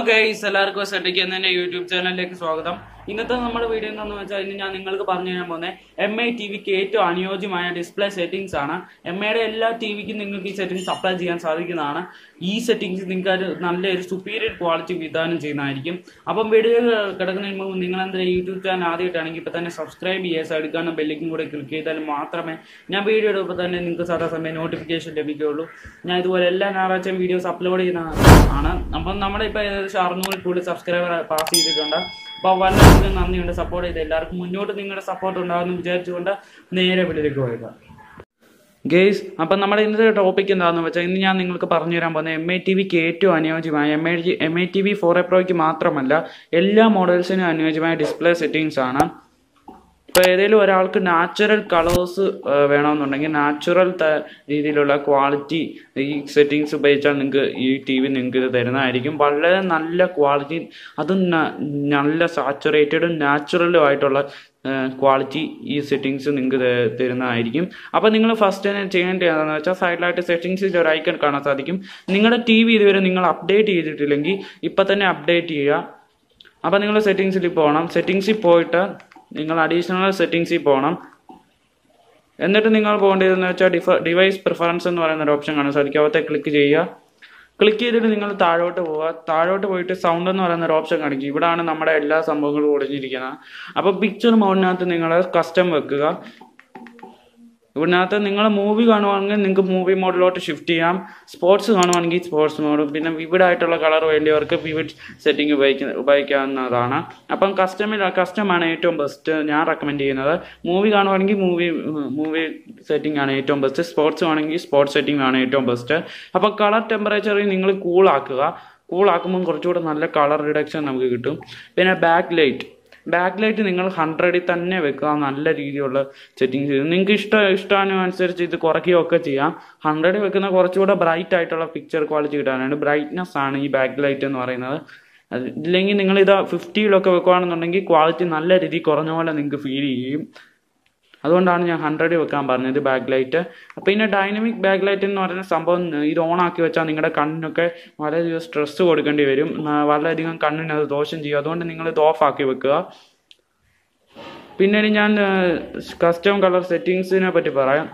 guys എല്ലാവർക്കും സെറ്റിക്ക് എന്നെ YouTube ചാനലിലേക്ക് സ്വാഗതം ഇന്നത്തെ നമ്മുടെ വീഡിയോ എന്താണെന്ന് വെച്ചാൽ ഇന്ന് ഞാൻ നിങ്ങൾക്ക് പറഞ്ഞു തരാൻ പോകുന്നത് എം ഐ ടി വിക്ക് ഏറ്റവും അനുയോജ്യമായ ഡിസ്പ്ലേ സെറ്റിംഗ്സ് ആണ് എം ഐയുടെ എല്ലാ ടി വിക്കും നിങ്ങൾക്ക് ഈ സെറ്റിംഗ്സ് അപ്ലൈ ചെയ്യാൻ സാധിക്കുന്നതാണ് ഈ സെറ്റിംഗ്സ് നിങ്ങൾക്ക് ഒരു നല്ലൊരു സുപ്പീരിയർ ക്വാളിറ്റി വിധാനം ചെയ്യുന്നതായിരിക്കും അപ്പം വീഡിയോ കിടക്കുന്നതിന് മുമ്പ് നിങ്ങൾ എന്തായാലും യൂട്യൂബ് ചാനൽ ആദ്യമായിട്ടാണെങ്കിൽ ഇപ്പം തന്നെ സബ്സ്ക്രൈബ് ചെയ്യുക സൈഡിൽ കാണുന്ന ബെല്ലിക്കും കൂടെ ക്ലിക്ക് ചെയ്താൽ മാത്രമേ ഞാൻ വീഡിയോ ഇടുമ്പോൾ തന്നെ നിങ്ങൾക്ക് സാധാ സമയം നോട്ടിഫിക്കേഷൻ ലഭിക്കുകയുള്ളൂ ഞാൻ ഇതുപോലെ എല്ലാ ഞായറാഴ്ചയും വീഡിയോസ് അപ്ലോഡ് ചെയ്യുന്ന ആണ് അപ്പം നമ്മുടെ ഇപ്പോൾ ഏകദേശം അറുന്നൂറിൽ കൂടുതൽ സബ്സ്ക്രൈബർ പാസ് ചെയ്തിട്ടുണ്ട് അപ്പോൾ വളരെയധികം നന്ദിയുണ്ട് സപ്പോർട്ട് ചെയ്ത് എല്ലാവർക്കും മുന്നോട്ട് നിങ്ങളുടെ സപ്പോർട്ട് ഉണ്ടാകുമെന്ന് വിചാരിച്ചുകൊണ്ട് നേരെ വീട്ടിലേക്ക് പോയത് ഗെയ്സ് അപ്പം നമ്മുടെ ഇന്നത്തെ ടോപ്പിക് എന്താണെന്ന് വെച്ചാൽ ഇന്ന് ഞാൻ നിങ്ങൾക്ക് പറഞ്ഞു തരാൻ പോകുന്നത് എം ഐ ടി വിക്ക് ഏറ്റവും അനുയോജ്യമായ M I M I T V four A പ്രോയ്ക്ക് മാത്രമല്ല എല്ലാ മോഡൽസിനും അനുയോജ്യമായ ഡിസ്പ്ലേ സെറ്റിംഗ്സ് ആണ് ഇപ്പോൾ ഏതെങ്കിലും ഒരാൾക്ക് നാച്ചുറൽ കളേഴ്സ് വേണമെന്നുണ്ടെങ്കിൽ നാച്ചുറൽ രീതിയിലുള്ള ക്വാളിറ്റി ഈ സെറ്റിങ്സ് ഉപയോഗിച്ചാൽ നിങ്ങൾക്ക് ഈ ടി വി നിങ്ങൾക്ക് ഇത് തരുന്നതായിരിക്കും വളരെ നല്ല ക്വാളിറ്റി അതും ന- നല്ല സാച്ചുറേറ്റഡും നാച്ചുറലും ആയിട്ടുള്ള ക്വാളിറ്റി ഈ സെറ്റിങ്സ് നിങ്ങൾക്ക് ത- തരുന്നതായിരിക്കും അപ്പോൾ നിങ്ങൾ ഫസ്റ്റ് തന്നെ ചെയ്യേണ്ടത് എന്താണെന്ന് വെച്ചാൽ സൈഡിലായിട്ട് സെറ്റിങ്സിൽ ഒരു ഐക്കൺ കാണാൻ സാധിക്കും നിങ്ങളുടെ ടി വി ഇതുവരെ നിങ്ങൾ അപ്ഡേറ്റ് ചെയ്തിട്ടില്ലെങ്കിൽ ഇപ്പം തന്നെ അപ്ഡേറ്റ് ചെയ്യുക അപ്പോൾ നിങ്ങൾ സെറ്റിങ്സിൽ പോകണം സെറ്റിങ്സിൽ പോയിട്ട് നിങ്ങൾ അഡീഷണൽ സെറ്റിങ്സിൽ പോകണം എന്നിട്ട് നിങ്ങൾ പോകേണ്ടതെന്ന് വെച്ചാൽ ഡിഫ ഡിവൈസ് പ്രിഫറൻസ് എന്ന് പറയുന്ന ഒരു ഓപ്ഷൻ കാണാൻ സാധിക്കും അവത്തെ ക്ലിക്ക് ചെയ്യുക ക്ലിക്ക് ചെയ്തിട്ട് നിങ്ങൾ താഴോട്ട് പോവുക താഴോട്ട് പോയിട്ട് സൗണ്ട് എന്ന് പറയുന്ന ഒരു ഓപ്ഷൻ കാണിക്കും ഇവിടാണ് നമ്മുടെ എല്ലാ സംഭവങ്ങളും ഒളിഞ്ഞിരിക്കുന്നത് അപ്പോൾ പിക്ചർ മോഡിനകത്ത് നിങ്ങൾ കസ്റ്റം വെക്കുക ഇതിനകത്ത് നിങ്ങൾ മൂവി കാണുവാണെങ്കിൽ നിങ്ങൾക്ക് മൂവി മോഡിലോട്ട് ഷിഫ്റ്റ് ചെയ്യാം സ്പോർട്സ് കാണുവാണെങ്കിൽ സ്പോർട്സ് മോഡ് പിന്നെ വിവിഡ് ആയിട്ടുള്ള കളർ വേണ്ടിയവർക്ക് വിവിഡ് സെറ്റിംഗ് ഉപയോഗിക്കുന്ന ഉപയോഗിക്കാവുന്നതാണ് അപ്പം കസ്റ്റമിൽ കസ്റ്റമാണ് ഏറ്റവും ബെസ്റ്റ് ഞാൻ റെക്കമെൻഡ് ചെയ്യുന്നത് മൂവി കാണുവാണെങ്കിൽ മൂവി മൂവി സെറ്റിംഗ് ആണ് ഏറ്റവും ബെസ്റ്റ് സ്പോർട്സ് ആണെങ്കിൽ സ്പോർട്സ് സെറ്റിംഗ് ആണ് ഏറ്റവും ബെസ്റ്റ് അപ്പോൾ കളർ ടെമ്പറേച്ചറിൽ നിങ്ങൾ കൂളാക്കുക കൂളാക്കുമ്പോൾ കുറച്ചുകൂടെ നല്ല കളർ റിഡക്ഷൻ നമുക്ക് കിട്ടും പിന്നെ ബാക്ക് ലൈറ്റ് ബാക്ക് ലൈറ്റ് നിങ്ങൾ ഹൺഡ്രഡിൽ തന്നെ വെക്കുക നല്ല രീതിയിലുള്ള സെറ്റിങ്സ് ചെയ്ത് നിങ്ങൾക്ക് ഇഷ്ട ഇഷ്ടാനുസരിച്ച് ഇത് കുറയ്ക്കുകയോ ഒക്കെ ചെയ്യാം ഹൺഡ്രഡിൽ വെക്കുന്ന കുറച്ചുകൂടെ ബ്രൈറ്റ് ആയിട്ടുള്ള പിക്ചർ ക്വാളിറ്റി കിട്ടാനാണ് ബ്രൈറ്റ്നെസ് ആണ് ഈ ബാക്ക് ലൈറ്റ് എന്ന് പറയുന്നത് അത് ഇല്ലെങ്കിൽ നിങ്ങൾ ഇത് ഫിഫ്റ്റിയിലൊക്കെ വെക്കുകയാണെന്നുണ്ടെങ്കിൽ ക്വാളിറ്റി നല്ല രീതിയിൽ കുറഞ്ഞ പോലെ നിങ്ങൾക്ക് ഫീൽ ചെയ്യും അതുകൊണ്ടാണ് ഞാൻ ഹൺഡ്രഡിൽ വെക്കാൻ പറഞ്ഞത് ബാക്ക് ലൈറ്റ് പിന്നെ ഡൈനമിക് ബാക്ക് ലൈറ്റ് എന്ന് പറയുന്ന സംഭവം ഇത് ഓൺ ആക്കി വെച്ചാൽ നിങ്ങളുടെ കണ്ണിനൊക്കെ വളരെയധികം സ്ട്രെസ് കൊടുക്കേണ്ടി വരും ആ, വളരെയധികം കണ്ണിന് അത് ദോഷം ചെയ്യും അതുകൊണ്ട് നിങ്ങൾ ഇത് ഓഫ് ആക്കി വെക്കുക പിന്നീട് ഞാൻ കസ്റ്റം കളർ സെറ്റിങ്സിനെ പറ്റി പറയാം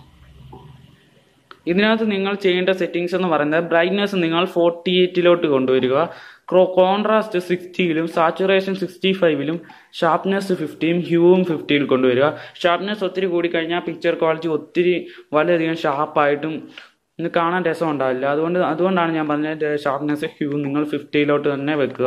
ഇതിനകത്ത് നിങ്ങൾ ചെയ്യേണ്ട സെറ്റിങ്സ് എന്ന് പറയുന്നത് ബ്രൈറ്റ്നെസ് നിങ്ങൾ ഫോർട്ടി എയ്റ്റിലോട്ട് കൊണ്ടുവരിക കോൺട്രാസ്റ്റ് സിക്സ്റ്റിയിലും സാച്ചുറേഷൻ സിക്സ്റ്റി ഫൈവിലും ഷാർപ്നെസ് ഫിഫ്റ്റിയും ഹ്യൂവും ഫിഫ്റ്റിയിൽ കൊണ്ടുവരിക ഷാർപ്നെസ് ഒത്തിരി കൂടിക്കഴിഞ്ഞാൽ പിക്ചർ ക്വാളിറ്റി ഒത്തിരി വളരെയധികം ഷാർപ്പായിട്ടും ഇത് കാണാൻ രസം ഉണ്ടാവില്ല അതുകൊണ്ട് അതുകൊണ്ടാണ് ഞാൻ പറഞ്ഞത് ഷാർപ്നെസ് ഹ്യൂ നിങ്ങൾ ഫിഫ്റ്റിയിലോട്ട് തന്നെ വെക്കുക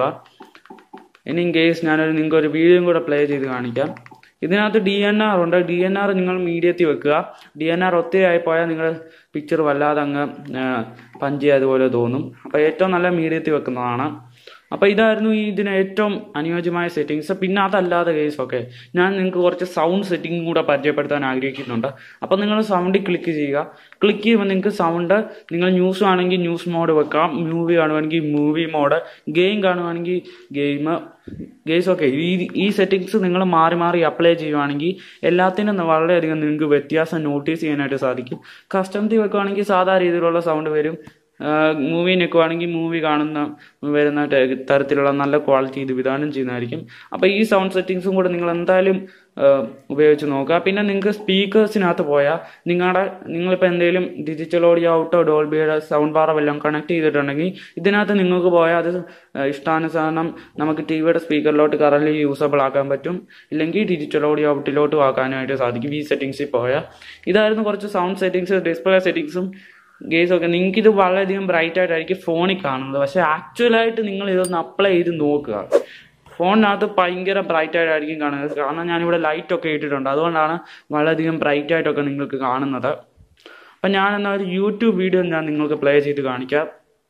ഇനി ഇൻ കേസ് ഞാനൊരു നിങ്ങൾക്ക് ഒരു വീഡിയോ കൂടെ പ്ലേ ചെയ്ത് കാണിക്കാം ഇതിനകത്ത് ഡി എൻ ആർ ഉണ്ട് ഡി എൻ ആർ നിങ്ങൾ മീഡിയത്തിൽ വെക്കുക ഡി എൻ ആർ ഒത്തിരി ആയി പോയാൽ നിങ്ങൾ പിക്ചർ വല്ലാതെ അങ്ങ് പഞ്ച് അതുപോലെ തോന്നും അപ്പോൾ ഏറ്റവും നല്ല മീഡിയത്തിൽ വെക്കുന്നതാണ് അപ്പോൾ ഇതായിരുന്നു ഈ ഇതിന് ഏറ്റവും അനുയോജ്യമായ സെറ്റിങ്സ് പിന്നെ അതല്ലാതെ കേസ് ഒക്കെ ഞാൻ നിങ്ങൾക്ക് കുറച്ച് സൗണ്ട് സെറ്റിംഗ് കൂടെ പരിചയപ്പെടുത്താൻ ആഗ്രഹിക്കുന്നുണ്ട് അപ്പോൾ നിങ്ങൾ സൗണ്ടിൽ ക്ലിക്ക് ചെയ്യുക ക്ലിക്ക് ചെയ്യുമ്പോൾ നിങ്ങൾക്ക് സൗണ്ട് നിങ്ങൾ ന്യൂസ് ആണെങ്കിൽ ന്യൂസ് മോഡ് വെക്കാം മൂവി കാണുവാണെങ്കിൽ മൂവി മോഡ് ഗെയിം കാണുവാണെങ്കിൽ ഗെയിം ഗെയിംസ് ഒക്കെ ഈ ഈ സെറ്റിങ്സ് നിങ്ങൾ മാറി മാറി അപ്ലൈ ചെയ്യുവാണെങ്കിൽ എല്ലാത്തിനും വളരെയധികം നിങ്ങൾക്ക് വ്യത്യാസം നോട്ടീസ് ചെയ്യാനായിട്ട് സാധിക്കും കസ്റ്റമത്തിൽ വെക്കുവാണെങ്കിൽ സാധാ രീതിയിലുള്ള സൗണ്ട് വരും മൂവി നിൽക്കുവാണെങ്കിൽ മൂവി കാണുന്ന വരുന്ന ടെ- തരത്തിലുള്ള നല്ല ക്വാളിറ്റി ഇത് വിധാനം ചെയ്യുന്നതായിരിക്കും അപ്പോൾ ഈ സൗണ്ട് സെറ്റിങ്സും കൂടെ നിങ്ങൾ എന്തായാലും ആ, ഉപയോഗിച്ച് നോക്കുക പിന്നെ നിങ്ങൾക്ക് സ്പീക്കേഴ്സിനകത്ത് പോയാൽ നിങ്ങളുടെ നിങ്ങളിപ്പോൾ എന്തെങ്കിലും ഡിജിറ്റൽ ഓഡിയോ ഔട്ടോ ഡോൾബിയുടെ സൗണ്ട് ബാർ വല്ലതും കണക്ട് ചെയ്തിട്ടുണ്ടെങ്കിൽ ഇതിനകത്ത് നിങ്ങൾക്ക് പോയാൽ അത് ഇഷ്ടാനുസരണം നമുക്ക് ടി വിയുടെ സ്പീക്കറിലോട്ട് കറന്റ് യൂസബിൾ ആക്കാൻ പറ്റും ഇല്ലെങ്കിൽ ഡിജിറ്റൽ ഓഡിയോ ഔട്ടിലോട്ടും ആക്കാനായിട്ട് സാധിക്കും ഈ സെറ്റിങ്സിൽ പോയാൽ ഇതായിരുന്നു കുറച്ച് സൗണ്ട് സെറ്റിങ്സ് ഡിസ്പ്ലേ സെറ്റിങ്സും ഗെയ്സ് ഒക്കെ നിങ്ങൾക്ക് ഇത് വളരെയധികം ബ്രൈറ്റ് ആയിട്ടായിരിക്കും ഫോണിൽ കാണുന്നത് പക്ഷെ ആക്ച്വലായിട്ട് നിങ്ങൾ ഇതൊന്ന് അപ്ലൈ ചെയ്ത് നോക്കുക ഫോണിനകത്ത് ഭയങ്കര ബ്രൈറ്റ് ആയിട്ടായിരിക്കും കാണുന്നത് കാരണം ഞാനിവിടെ ലൈറ്റ് ഒക്കെ ഇട്ടിട്ടുണ്ട് അതുകൊണ്ടാണ് വളരെയധികം ബ്രൈറ്റ് ആയിട്ടൊക്കെ നിങ്ങൾക്ക് കാണുന്നത് അപ്പം ഞാൻ എന്നാൽ ഒരു യൂട്യൂബ് വീഡിയോ ഞാൻ നിങ്ങൾക്ക് പ്ലേ ചെയ്ത് കാണിക്കാം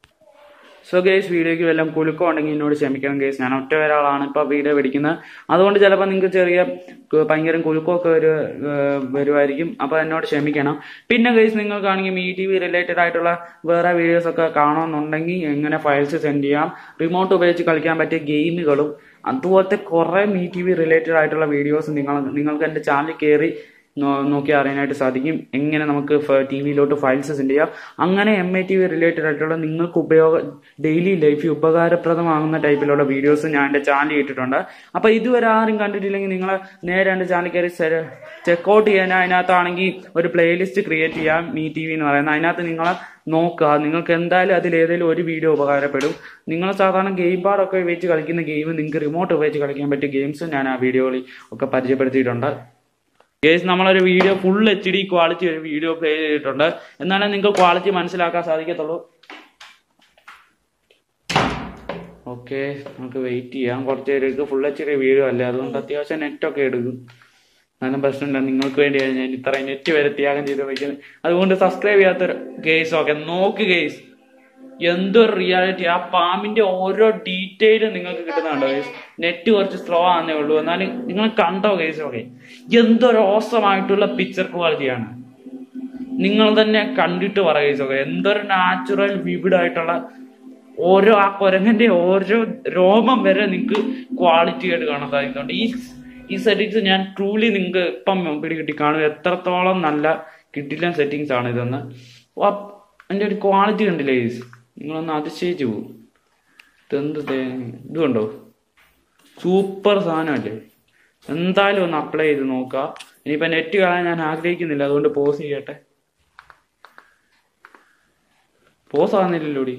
സോ ഗേസ് വീഡിയോയ്ക്ക് വല്ലതും കുലുക്കം ഉണ്ടെങ്കിൽ എന്നോട് ക്ഷമിക്കണം ഗേസ് ഞാൻ ഒറ്റ ഒരാളാണ് ഇപ്പോൾ വീഡിയോ പിടിക്കുന്നത് അതുകൊണ്ട് ചിലപ്പോൾ നിങ്ങൾക്ക് ചെറിയ കു- ഭയങ്കര കുലുക്കമൊക്കെ ഒരു ഏഹ്, വരുമായിരിക്കും അപ്പോൾ എന്നോട് ക്ഷമിക്കണം പിന്നെ ഗേസ് നിങ്ങൾക്കാണെങ്കിൽ ഈ ടി വി റിലേറ്റഡ് ആയിട്ടുള്ള വേറെ വീഡിയോസ് ഒക്കെ കാണണമെന്നുണ്ടെങ്കിൽ എങ്ങനെ ഫയൽസ് സെൻഡ് ചെയ്യാം റിമോട്ട് ഉപയോഗിച്ച് കളിക്കാൻ പറ്റിയ ഗെയിമുകളും അതുപോലത്തെ കുറേ മീ ടി വി റിലേറ്റഡ് ആയിട്ടുള്ള വീഡിയോസ് നിങ്ങൾ നിങ്ങൾക്ക് എൻ്റെ ചാനലിൽ കയറി നോക്കി അറിയാനായിട്ട് സാധിക്കും എങ്ങനെ നമുക്ക് ടി വിയിലോട്ട് ഫയൽസ് സെൻഡ് ചെയ്യാം അങ്ങനെ M I T V related ആയിട്ടുള്ള നിങ്ങൾക്ക് ഉപയോഗ ഡെയിലി ലൈഫ് ഉപകാരപ്രദമാകുന്ന ടൈപ്പിലുള്ള വീഡിയോസ് ഞാൻ എൻ്റെ ചാനൽ ഇട്ടിട്ടുണ്ട് അപ്പോൾ ഇതുവരെ ആരും കണ്ടിട്ടില്ലെങ്കിൽ നിങ്ങൾ നേരെ എൻ്റെ ചാനൽ കയറി ചെക്കൗട്ട് ചെയ്യാൻ അതിനകത്താണെങ്കിൽ ഒരു പ്ലേലിസ്റ്റ് ക്രിയേറ്റ് ചെയ്യാം മീ ടി വി എന്ന് പറയുന്നത് അതിനകത്ത് നിങ്ങൾ നോക്കുക നിങ്ങൾക്ക് എന്തായാലും അതിൽ ഏതെങ്കിലും ഒരു വീഡിയോ ഉപകാരപ്പെടും നിങ്ങൾ സാധാരണ ഗെയിം പാഡൊക്കെ വെച്ച് കളിക്കുന്ന ഗെയിം നിങ്ങൾക്ക് റിമോട്ട് ഉപയോഗിച്ച് കളിക്കാൻ പറ്റിയ ഗെയിംസ് ഞാൻ ആ വീഡിയോയിൽ ഒക്കെ പരിചയപ്പെടുത്തിയിട്ടുണ്ട് ഗേസ് നമ്മളൊരു video full H D quality ഒരു വീഡിയോ പ്ലേ ചെയ്തിട്ടുണ്ട് എന്നാലേ നിങ്ങൾക്ക് ക്വാളിറ്റി മനസ്സിലാക്കാൻ സാധിക്കത്തുള്ളൂ ഓക്കെ നമുക്ക് വെയിറ്റ് ചെയ്യാം കുറച്ച് പേർക്ക് ഫുൾ എച്ച് ഡി വീഡിയോ അല്ലേ അതുകൊണ്ട് അത്യാവശ്യം നെറ്റൊക്കെ എടുക്കും എന്നാലും പ്രശ്നമില്ല നിങ്ങൾക്ക് വേണ്ടിയാണ് ഞാൻ ഇത്രയും നെറ്റ് വരെ ത്യാഗം ചെയ്ത് വയ്ക്കുന്നത് അതുകൊണ്ട് സബ്സ്ക്രൈബ് ചെയ്യാത്ത കേസ് ഓക്കെ നോക്ക് കേസ് എന്തൊരു റിയാലിറ്റി ആ പാമ്പിന്റെ ഓരോ ഡീറ്റെയിലും നിങ്ങൾക്ക് കിട്ടുന്നുണ്ടോ കേസ് നെറ്റ് കുറച്ച് സ്ലോ ആണെന്നേ ഉള്ളൂ എന്നാലും നിങ്ങൾ കണ്ടോ കേസ് ഓക്കെ എന്തൊരു ഓസമായിട്ടുള്ള പിക്ചർ ക്വാളിറ്റിയാണ് നിങ്ങൾ തന്നെ കണ്ടിട്ട് പറയുക ഓക്കെ എന്തൊരു നാച്ചുറൽ വിവിഡ് ആയിട്ടുള്ള ഓരോ ആ കുരങ്ങന്റെ ഓരോ രോമം വരെ നിങ്ങൾക്ക് ക്വാളിറ്റി ആയിട്ട് കാണാൻ സാധിക്കുന്നുണ്ട് ഈ ഈ സെറ്റിങ്സ് ഞാൻ ട്രൂലി നിങ്ങൾക്ക് ഇപ്പം പിടികിട്ടി കാണും എത്രത്തോളം നല്ല കിട്ടില്ല സെറ്റിങ്സ് ആണ് ഇതെന്ന് എൻ്റെ ഒരു ക്വാളിറ്റി കണ്ടില്ലേ ഗൈസ് നിങ്ങളൊന്ന് അതിശയിച്ചു പോകും ഇതെന്ത് ഇത് കണ്ടോ സൂപ്പർ സാധനമല്ലേ എന്തായാലും ഒന്ന് അപ്ലൈ ചെയ്ത് നോക്കുക ഇനിയിപ്പോൾ നെറ്റ് കളയാൻ ഞാൻ ആഗ്രഹിക്കുന്നില്ല അതുകൊണ്ട് പോസ് ചെയ്യട്ടെ പോസ് ആകുന്നില്ലല്ലോടി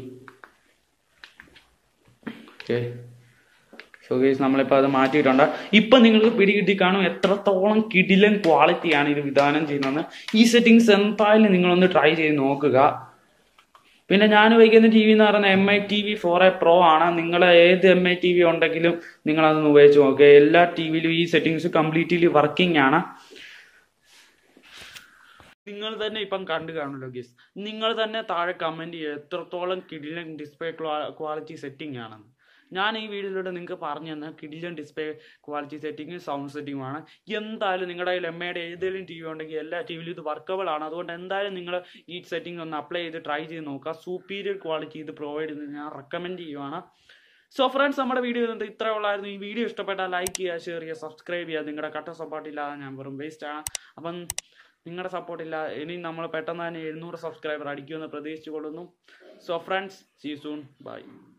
ഓക്കെ സോ ഗൈസ് നമ്മളിപ്പോൾ അത് മാറ്റിയിട്ടുണ്ട് ഇപ്പം നിങ്ങൾക്ക് പിടികിട്ടി കാണും എത്രത്തോളം കിടിലൻ ക്വാളിറ്റിയാണ് ഇത് വിധാനം ചെയ്യുന്നത് ഈ സെറ്റിങ്സ് എന്തായാലും നിങ്ങളൊന്ന് ട്രൈ ചെയ്ത് നോക്കുക പിന്നെ ഞാൻ ഉപയോഗിക്കുന്ന ടി വി എന്ന് പറയുന്നത് M I T V four A pro ആണ് നിങ്ങൾ ഏത് എം ഐ ടി വി ഉണ്ടെങ്കിലും നിങ്ങൾ അതൊന്ന് ഉപയോഗിച്ച് നോക്കുക എല്ലാ ടി വിയിലും ഈ സെറ്റിങ്സ് കംപ്ലീറ്റ്ലി വർക്കിംഗ് ആണ് നിങ്ങൾ തന്നെ ഇപ്പം കണ്ടു കാണുമല്ലോ ഗീസ് നിങ്ങൾ തന്നെ താഴെ കമന്റ് ചെയ്യുക എത്രത്തോളം കിടിലൻ ഡിസ്പ്ലേ ക്വാളിറ്റി സെറ്റിംഗ് ആണെന്ന് ഞാൻ ഈ വീഡിയോയിലൂടെ നിങ്ങൾക്ക് പറഞ്ഞു തന്ന കിടിലൻ ഡിസ്പ്ലേ ക്വാളിറ്റി സെറ്റിംഗും സൗണ്ട് സെറ്റിംഗും ആണ് എന്തായാലും നിങ്ങളുടെ കയ്യിൽ എം എയുടെ ഏതെങ്കിലും ടി വി ഉണ്ടെങ്കിൽ എല്ലാ ടി വിയിലും ഇത് വർക്കബിൾ ആണ് അതുകൊണ്ട് എന്തായാലും നിങ്ങൾ ഈ സെറ്റിംഗ് ഒന്ന് അപ്ലൈ ചെയ്ത് ട്രൈ ചെയ്ത് നോക്കുക സൂപ്പീരിയർ ക്വാളിറ്റി ഇത് പ്രൊവൈഡ് ചെയ്യുന്നത് ഞാൻ റെക്കമെൻഡ് ചെയ്യുവാണ് സോ ഫ്രണ്ട്സ് നമ്മുടെ വീഡിയോ ഇന്നത്തെ ഇത്രേ ഉള്ളായിരുന്നു ഈ വീഡിയോ ഇഷ്ടപ്പെട്ടാൽ ലൈക്ക് ചെയ്യുക ഷെയർ ചെയ്യുക സബ്സ്ക്രൈബ് ചെയ്യുക നിങ്ങളുടെ കട്ട സപ്പോർട്ട് ഇല്ലാതെ ഞാൻ വെറും വേസ്റ്റ് ആണ് അപ്പം നിങ്ങളുടെ സപ്പോർട്ട് ഇല്ല ഇനി നമ്മൾ പെട്ടെന്ന് തന്നെ എഴുന്നൂറ് സബ്സ്ക്രൈബർ അടിക്കുമെന്ന് പ്രതീക്ഷിച്ചു കൊള്ളുന്നു so friends see soon by